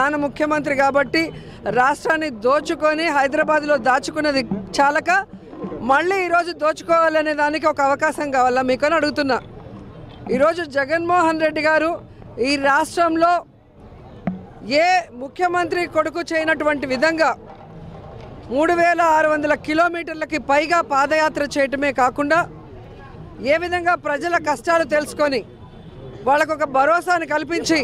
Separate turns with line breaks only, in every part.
నాన్న ముఖ్యమంత్రి కాబట్టి రాష్ట్రాన్ని దోచుకొని హైదరాబాద్లో దాచుకున్నది చాలక మళ్ళీ ఈరోజు దోచుకోవాలనే దానికి ఒక అవకాశం కావాలా మీకని అడుగుతున్నా ఈరోజు జగన్మోహన్ రెడ్డి గారు ఈ రాష్ట్రంలో ఏ ముఖ్యమంత్రి కొడుకు చేయనటువంటి విధంగా మూడు వేల ఆరు వందల కిలోమీటర్లకి పైగా పాదయాత్ర చేయటమే కాకుండా ఏ విధంగా ప్రజల కష్టాలు తెలుసుకొని వాళ్ళకు ఒక భరోసాని కల్పించి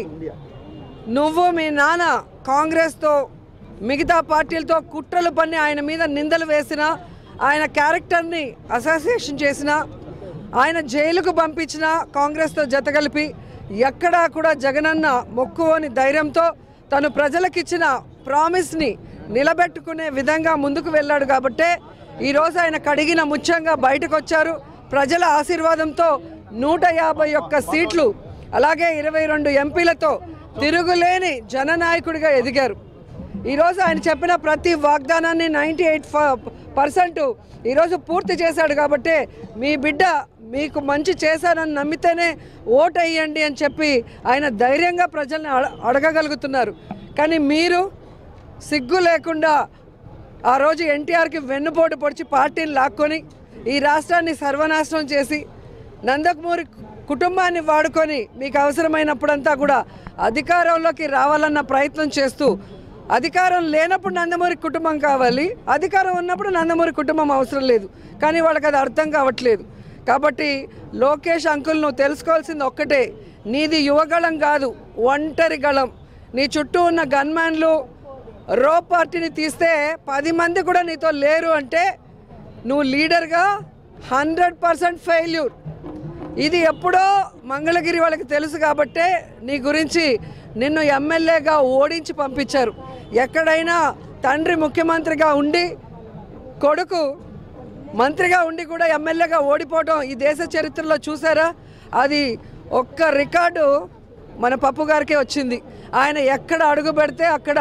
నువ్వు మీ నాన్న కాంగ్రెస్తో మిగతా పార్టీలతో కుట్రలు పన్ని ఆయన మీద నిందలు వేసిన ఆయన క్యారెక్టర్ని అసోసియేషన్ చేసిన ఆయన జైలుకు పంపించిన కాంగ్రెస్తో జతగలిపి ఎక్కడా కూడా జగనన్న మొక్కువని ధైర్యంతో తను ప్రజలకిచ్చిన ప్రామిస్ని నిలబెట్టుకునే విధంగా ముందుకు వెళ్ళాడు కాబట్టే ఈరోజు ఆయన కడిగిన ముత్యంగా బయటకు వచ్చారు ప్రజల ఆశీర్వాదంతో నూట యాభై ఒక్క సీట్లు అలాగే ఇరవై రెండు ఎంపీలతో తిరుగులేని జననాయకుడిగా ఎదిగారు ఈరోజు ఆయన చెప్పిన ప్రతి వాగ్దానాన్ని నైంటీ ఎయిట్ పర్సెంట్ ఈరోజు పూర్తి చేశాడు కాబట్టి మీ బిడ్డ మీకు మంచి చేశానని నమ్మితేనే ఓటు వేయండి అని చెప్పి ఆయన ధైర్యంగా ప్రజల్ని అడ- అడగగలుగుతున్నారు కానీ మీరు సిగ్గు లేకుండా ఆ రోజు ఎన్టీఆర్కి వెన్నుపోటు పొడిచి పార్టీని లాక్కొని ఈ రాష్ట్రాన్ని సర్వనాశనం చేసి నందకమూరి కుటుంబాన్ని వాడుకొని మీకు అవసరమైనప్పుడంతా కూడా అధికారంలోకి రావాలన్న ప్రయత్నం చేస్తూ అధికారం లేనప్పుడు నందమూరి కుటుంబం కావాలి అధికారం ఉన్నప్పుడు నందమూరి కుటుంబం అవసరం లేదు కానీ వాళ్ళకి అది అర్థం కావట్లేదు కాబట్టి లోకేష్ అంకుల్ నువ్వు తెలుసుకోవాల్సింది ఒక్కటే నీది యువగళం కాదు ఒంటరి గళం నీ చుట్టూ ఉన్న గన్మ్యాన్లు రో పార్టీని తీస్తే పది మంది కూడా నీతో లేరు అంటే నువ్వు లీడర్గా హండ్రెడ్ పర్సెంట్ ఫెయిల్యూర్ ఇది ఎప్పుడో మంగళగిరి వాళ్ళకి తెలుసు కాబట్టే నీ గురించి నిన్ను ఎమ్మెల్యేగా ఓడించి పంపించారు ఎక్కడైనా తండ్రి ముఖ్యమంత్రిగా ఉండి కొడుకు మంత్రిగా ఉండి కూడా ఎమ్మెల్యేగా ఓడిపోవడం ఈ దేశ చరిత్రలో చూసారా అది ఒక్క రికార్డు మన పప్పు గారికే వచ్చింది ఆయన ఎక్కడ అడుగు పెడితే అక్కడ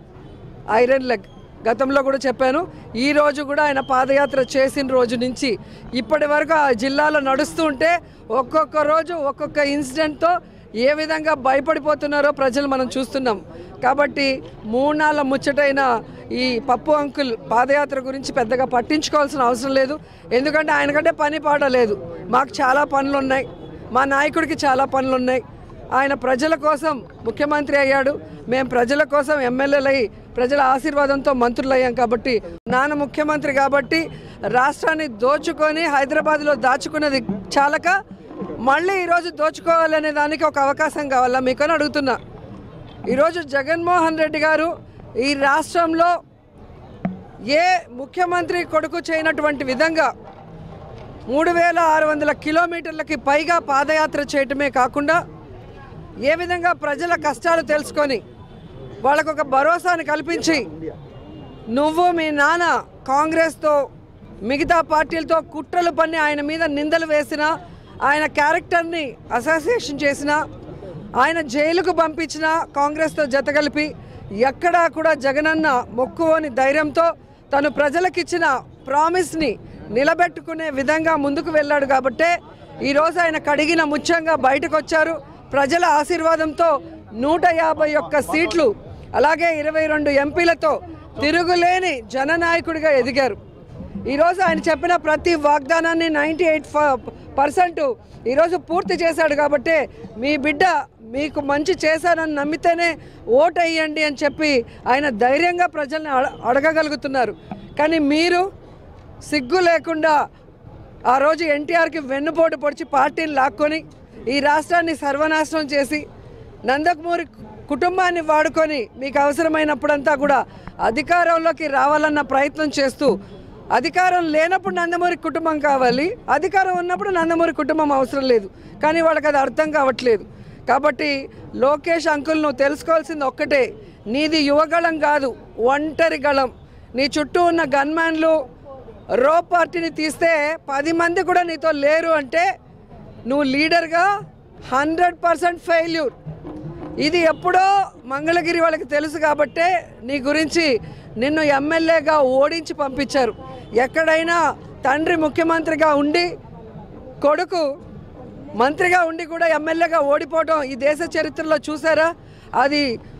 ఐరన్ లెగ్ గతంలో కూడా చెప్పాను ఈ రోజు కూడా ఆయన పాదయాత్ర చేసిన రోజు నుంచి ఇప్పటి వరకు ఆ జిల్లాలో నడుస్తూ ఉంటే ఒక్కొక్క రోజు ఒక్కొక్క ఇన్సిడెంట్తో ఏ విధంగా భయపడిపోతున్నారో ప్రజలు మనం చూస్తున్నాం కాబట్టి మూడు ముచ్చటైన ఈ పప్పు అంకుల్ పాదయాత్ర గురించి పెద్దగా పట్టించుకోవాల్సిన అవసరం లేదు ఎందుకంటే ఆయనకంటే పని పాట లేదు మాకు చాలా పనులు ఉన్నాయి మా నాయకుడికి చాలా పనులు ఉన్నాయి ఆయన ప్రజల కోసం ముఖ్యమంత్రి అయ్యాడు మేము ప్రజల కోసం ఎమ్మెల్యేలై ప్రజల ఆశీర్వాదంతో మంత్రులయ్యాం కాబట్టి నాన్న ముఖ్యమంత్రి కాబట్టి రాష్ట్రాన్ని దోచుకొని హైదరాబాద్లో దాచుకున్నది చాలక మళ్ళీ ఈరోజు దోచుకోవాలనే దానికి ఒక అవకాశం కావాలా మీకని అడుగుతున్నా ఈరోజు జగన్మోహన్ రెడ్డి గారు ఈ రాష్ట్రంలో ఏ ముఖ్యమంత్రి కొడుకు చేయనటువంటి విధంగా మూడు వేల ఆరు వందల కిలోమీటర్లకి పైగా పాదయాత్ర చేయటమే కాకుండా ఏ విధంగా ప్రజల కష్టాలు తెలుసుకొని వాళ్ళకు ఒక భరోసాని కల్పించి నువ్వు మీ నాన్న కాంగ్రెస్తో మిగతా పార్టీలతో కుట్రలు పన్ని ఆయన మీద నిందలు వేసిన ఆయన క్యారెక్టర్ని అసోసియేషన్ చేసిన ఆయన జైలుకు పంపించిన కాంగ్రెస్తో జతగలిపి ఎక్కడా కూడా జగనన్న మొక్కువని ధైర్యంతో తను ప్రజలకిచ్చిన ప్రామిస్ని నిలబెట్టుకునే విధంగా ముందుకు వెళ్ళాడు కాబట్టే ఈరోజు ఆయన కడిగిన ముత్యంగా బయటకు వచ్చారు ప్రజల ఆశీర్వాదంతో నూట యాభై ఒక్క సీట్లు అలాగే ఇరవై రెండు ఎంపీలతో తిరుగులేని జననాయకుడిగా ఎదిగారు ఈరోజు ఆయన చెప్పిన ప్రతి వాగ్దానాన్ని నైంటీ ఎయిట్ పర్సెంట్ ఈరోజు పూర్తి చేశాడు కాబట్టి మీ బిడ్డ మీకు మంచి చేశానని నమ్మితేనే ఓటు వేయండి అని చెప్పి ఆయన ధైర్యంగా ప్రజల్ని అడ- అడగగలుగుతున్నారు కానీ మీరు సిగ్గు లేకుండా ఆ రోజు ఎన్టీఆర్కి వెన్నుపోటు పొడిచి పార్టీని లాక్కొని ఈ రాష్ట్రాన్ని సర్వనాశనం చేసి నందకమూరి కుటుంబాన్ని వాడుకొని మీకు అవసరమైనప్పుడంతా కూడా అధికారంలోకి రావాలన్న ప్రయత్నం చేస్తూ అధికారం లేనప్పుడు నందమూరి కుటుంబం కావాలి అధికారం ఉన్నప్పుడు నందమూరి కుటుంబం అవసరం లేదు కానీ వాళ్ళకి అది అర్థం కావట్లేదు కాబట్టి లోకేష్ అంకుల్ నువ్వు తెలుసుకోవాల్సింది ఒక్కటే నీది యువగళం కాదు ఒంటరి గళం నీ చుట్టూ ఉన్న గన్మ్యాన్లు రో పార్టీని తీస్తే పది మంది కూడా నీతో లేరు అంటే నువ్వు లీడర్గా హండ్రెడ్ పర్సెంట్ ఫెయిల్యూర్ ఇది ఎప్పుడో మంగళగిరి వాళ్ళకి తెలుసు కాబట్టే నీ గురించి నిన్ను ఎమ్మెల్యేగా ఓడించి పంపించారు ఎక్కడైనా తండ్రి ముఖ్యమంత్రిగా ఉండి కొడుకు మంత్రిగా ఉండి కూడా ఎమ్మెల్యేగా ఓడిపోవడం ఈ దేశ చరిత్రలో చూసారా అది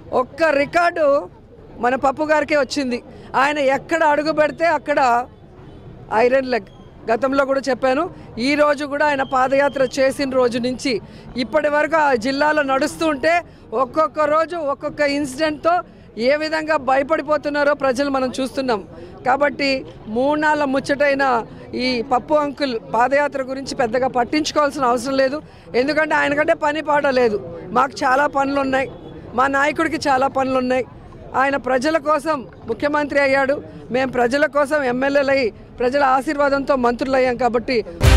ఒక్క రికార్డు మన పప్పు గారికే వచ్చింది ఆయన ఎక్కడ అడుగు పెడితే అక్కడ ఐరన్ లెగ్ గతంలో కూడా చెప్పాను ఈ రోజు కూడా ఆయన పాదయాత్ర చేసిన రోజు నుంచి ఇప్పటి వరకు ఆ జిల్లాలో నడుస్తూ ఉంటే ఒక్కొక్క రోజు ఒక్కొక్క ఇన్సిడెంట్తో ఏ విధంగా భయపడిపోతున్నారో ప్రజలు మనం చూస్తున్నాం కాబట్టి మూడు ముచ్చటైన ఈ పప్పు అంకుల్ పాదయాత్ర గురించి పెద్దగా పట్టించుకోవాల్సిన అవసరం లేదు ఎందుకంటే ఆయనకంటే పని పాట లేదు మాకు చాలా పనులు ఉన్నాయి మా నాయకుడికి చాలా పనులు ఉన్నాయి ఆయన ప్రజల కోసం ముఖ్యమంత్రి అయ్యాడు మేము ప్రజల కోసం ఎమ్మెల్యేలై ప్రజల ఆశీర్వాదంతో మంత్రులయ్యాం కాబట్టి